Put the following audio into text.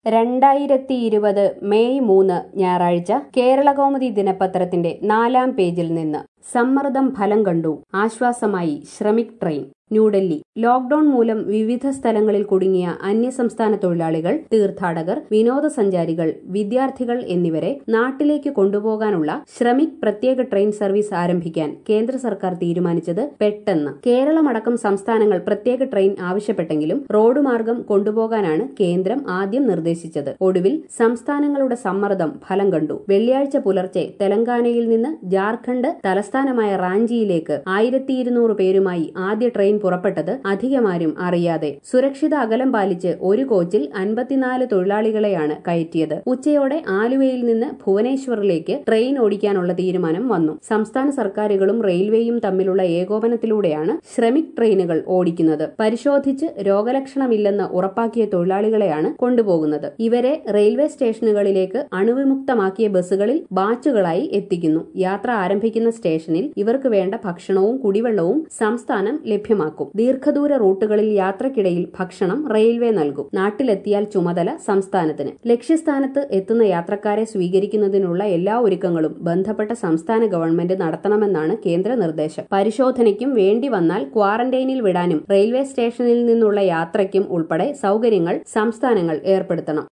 രണ്ടായിരത്തി ഇരുപത് മെയ് മൂന്ന് ഞായറാഴ്ച കേരളകൗമുദി ദിനപത്രത്തിന്റെ നാലാം പേജിൽ നിന്ന് സമ്മർദ്ദം ഫലം കണ്ടു ആശ്വാസമായി ശ്രമിക് ട്രെയിൻ ന്യൂഡൽഹി ലോക്ഡൌൺ മൂലം വിവിധ സ്ഥലങ്ങളിൽ കുടുങ്ങിയ അന്യസംസ്ഥാന തൊഴിലാളികൾ തീർത്ഥാടകർ വിനോദസഞ്ചാരികൾ വിദ്യാർത്ഥികൾ എന്നിവരെ നാട്ടിലേക്ക് കൊണ്ടുപോകാനുള്ള ശ്രമിക് പ്രത്യേക ട്രെയിൻ സർവീസ് ആരംഭിക്കാൻ കേന്ദ്ര സർക്കാർ തീരുമാനിച്ചത് പെട്ടെന്ന് കേരളമടക്കം സംസ്ഥാനങ്ങൾ പ്രത്യേക ട്രെയിൻ ആവശ്യപ്പെട്ടെങ്കിലും റോഡ് മാർഗം കൊണ്ടുപോകാനാണ് കേന്ദ്രം ആദ്യം നിർദ്ദേശിച്ചത് ഒടുവിൽ സംസ്ഥാനങ്ങളുടെ സമ്മർദ്ദം ഫലം കണ്ടു വെള്ളിയാഴ്ച പുലർച്ചെ തെലങ്കാനയിൽ നിന്ന് ജാർഖണ്ഡ് തലസ്ഥാനമായ റാഞ്ചിയിലേക്ക് ആയിരത്തി ഇരുന്നൂറ് പേരുമായി ആദ്യ ട്രെയിൻ പുറപ്പെട്ടത് അധികമാരും അറിയാതെ സുരക്ഷിത അകലം പാലിച്ച് ഒരു കോച്ചിൽ അൻപത്തിനാല് തൊഴിലാളികളെയാണ് കയറ്റിയത് ഉച്ചയോടെ ആലുവയിൽ നിന്ന് ഭുവനേശ്വറിലേക്ക് ട്രെയിൻ ഓടിക്കാനുള്ള തീരുമാനം വന്നു സംസ്ഥാന സർക്കാരുകളും റെയിൽവേയും തമ്മിലുള്ള ഏകോപനത്തിലൂടെയാണ് ശ്രമിക് ട്രെയിനുകൾ ഓടിക്കുന്നത് പരിശോധിച്ച് രോഗലക്ഷണമില്ലെന്ന് ഉറപ്പാക്കിയ തൊഴിലാളികളെയാണ് കൊണ്ടുപോകുന്നത് ഇവരെ റെയിൽവേ സ്റ്റേഷനുകളിലേക്ക് അണുവിമുക്തമാക്കിയ ബസ്സുകളിൽ ബാച്ചുകളായി എത്തിക്കുന്നു യാത്ര ആരംഭിക്കുന്ന സ്റ്റേഷനിൽ ഇവർക്ക് വേണ്ട ഭക്ഷണവും കുടിവെള്ളവും സംസ്ഥാനം ലഭ്യമാക്കും ദീർഘദൂര റൂട്ടുകളിൽ യാത്രക്കിടയിൽ ഭക്ഷണം റെയിൽവേ നൽകും നാട്ടിലെത്തിയാൽ ചുമതല സംസ്ഥാനത്തിന് ലക്ഷ്യസ്ഥാനത്ത് എത്തുന്ന യാത്രക്കാരെ സ്വീകരിക്കുന്നതിനുള്ള എല്ലാ ഒരുക്കങ്ങളും ബന്ധപ്പെട്ട സംസ്ഥാന ഗവൺമെന്റ് നടത്തണമെന്നാണ് കേന്ദ്ര നിർദ്ദേശം പരിശോധനയ്ക്കും വേണ്ടി വന്നാൽ ക്വാറന്റൈനിൽ വിടാനും റെയിൽവേ സ്റ്റേഷനിൽ നിന്നുള്ള യാത്രയ്ക്കും ഉൾപ്പെടെ സൗകര്യങ്ങൾ സംസ്ഥാനങ്ങൾ ഏർപ്പെടുത്തണം